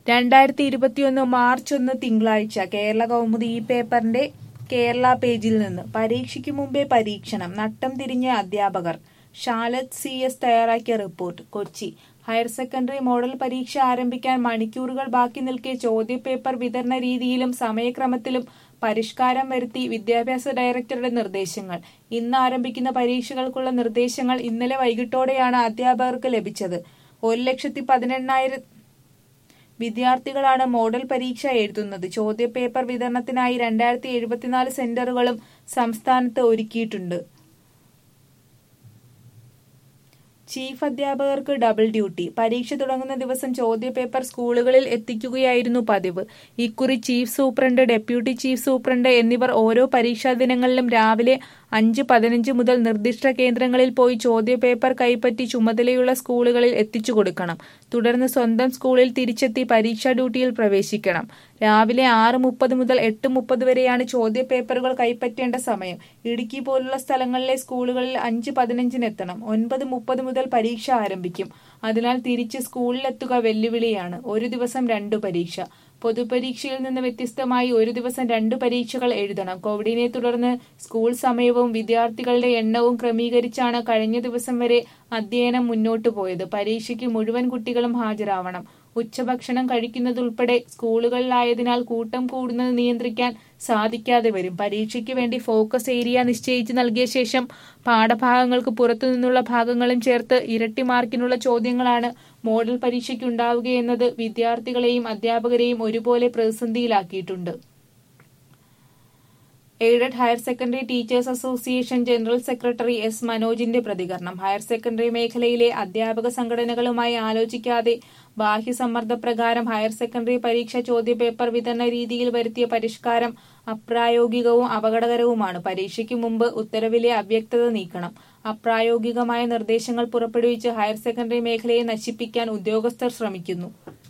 രണ്ടായിരത്തി ഇരുപത്തിയൊന്ന് മാർച്ച് ഒന്ന് തിങ്കളാഴ്ച കേരള കൗമുദി ഈ പേപ്പറിന്റെ കേരള പേജിൽ നിന്ന് പരീക്ഷയ്ക്ക് മുമ്പേ പരീക്ഷണം നട്ടം തിരിഞ്ഞ അധ്യാപകർ ഷാലത്ത് സി എസ് തയ്യാറാക്കിയ report Kochi higher secondary model പരീക്ഷ ആരംഭിക്കാൻ മണിക്കൂറുകൾ ബാക്കി നിൽക്കെ ചോദ്യപേപ്പർ വിതരണ രീതിയിലും സമയക്രമത്തിലും പരിഷ്കാരം വരുത്തി വിദ്യാഭ്യാസ ഡയറക്ടറുടെ നിർദ്ദേശങ്ങൾ ഇന്ന് ആരംഭിക്കുന്ന പരീക്ഷകൾക്കുള്ള നിർദ്ദേശങ്ങൾ ഇന്നലെ വൈകിട്ടോടെയാണ് അധ്യാപകർക്ക് ലഭിച്ചത് ഒരു ലക്ഷത്തി പതിനെണ്ണായിരം വിദ്യാർത്ഥികളാണ് മോഡൽ പരീക്ഷ എഴുതുന്നത് ചോദ്യപേപ്പർ വിതരണത്തിനായി രണ്ടായിരത്തി എഴുപത്തിനാല് സെന്ററുകളും സംസ്ഥാനത്ത് ഒരുക്കിയിട്ടുണ്ട് ചീഫ് അധ്യാപകർക്ക് ഡബിൾ ഡ്യൂട്ടി പരീക്ഷ തുടങ്ങുന്ന ദിവസം ചോദ്യപേപ്പർ സ്കൂളുകളിൽ എത്തിക്കുകയായിരുന്നു പതിവ് ഇക്കുറി chief superintendent deputy chief superintendent എന്നിവർ ഓരോ പരീക്ഷാ ദിനങ്ങളിലും രാവിലെ അഞ്ച് പതിനഞ്ച് മുതൽ നിർദ്ദിഷ്ട കേന്ദ്രങ്ങളിൽ പോയി ചോദ്യപേപ്പർ കൈപ്പറ്റി ചുമതലയുള്ള സ്കൂളുകളിൽ എത്തിച്ചു കൊടുക്കണം തുടർന്ന് സ്വന്തം സ്കൂളിൽ തിരിച്ചെത്തി പരീക്ഷാ ഡ്യൂട്ടിയിൽ പ്രവേശിക്കണം രാവിലെ ആറ് മുപ്പത് മുതൽ എട്ട് മുപ്പത് വരെയാണ് ചോദ്യപേപ്പറുകൾ കൈപ്പറ്റേണ്ട സമയം ഇടുക്കി പോലുള്ള സ്ഥലങ്ങളിലെ സ്കൂളുകളിൽ അഞ്ച് പതിനഞ്ചിനെത്തണം ഒൻപത് മുപ്പത് മുതൽ പരീക്ഷ ആരംഭിക്കും അതിനാൽ തിരിച്ച് സ്കൂളിലെത്തുക വെല്ലുവിളിയാണ് ഒരു ദിവസം രണ്ടു പരീക്ഷ പൊതുപരീക്ഷയിൽ നിന്ന് വ്യത്യസ്തമായി ഒരു ദിവസം രണ്ടു പരീക്ഷകൾ എഴുതണം കോവിഡിനെ തുടർന്ന് സ്കൂൾ സമയവും വിദ്യാർത്ഥികളുടെ എണ്ണവും ക്രമീകരിച്ചാണ് കഴിഞ്ഞ ദിവസം വരെ അധ്യയനം മുന്നോട്ടു പോയത് പരീക്ഷയ്ക്ക് മുഴുവൻ കുട്ടികളും ഹാജരാവണം ഉച്ചഭക്ഷണം കഴിക്കുന്നതുൾപ്പെടെ സ്കൂളുകളിലായതിനാൽ കൂട്ടം കൂടുന്നത് നിയന്ത്രിക്കാൻ സാധിക്കാതെ വരും പരീക്ഷയ്ക്ക് വേണ്ടി ഫോക്കസ് ഏരിയ നിശ്ചയിച്ച് നൽകിയ ശേഷം പാഠഭാഗങ്ങൾക്ക് പുറത്തുനിന്നുള്ള ഭാഗങ്ങളും ചേർത്ത് ഇരട്ടി മാർക്കിനുള്ള ചോദ്യങ്ങളാണ് മോഡൽ പരീക്ഷയ്ക്കുണ്ടാവുകയെന്നത് വിദ്യാർത്ഥികളെയും അധ്യാപകരെയും ഒരുപോലെ പ്രതിസന്ധിയിലാക്കിയിട്ടുണ്ട് aided higher secondary teachers association general secretary S മനോജിന്റെ പ്രതികരണം ഹയർ സെക്കൻഡറി മേഖലയിലെ അധ്യാപക സംഘടനകളുമായി ആലോചിക്കാതെ ബാഹ്യസമ്മർദ്ദപ്രകാരം ഹയർ സെക്കൻഡറി പരീക്ഷ ചോദ്യപേപ്പർ വിതരണ രീതിയിൽ വരുത്തിയ പരിഷ്കാരം അപ്രായോഗികവും അപകടകരവുമാണ് പരീക്ഷയ്ക്ക് മുമ്പ് ഉത്തരവിലെ അവ്യക്തത നീക്കണം അപ്രായോഗികമായ നിർദ്ദേശങ്ങൾ പുറപ്പെടുവിച്ച് ഹയർ സെക്കൻഡറി മേഖലയെ നശിപ്പിക്കാൻ ഉദ്യോഗസ്ഥർ ശ്രമിക്കുന്നു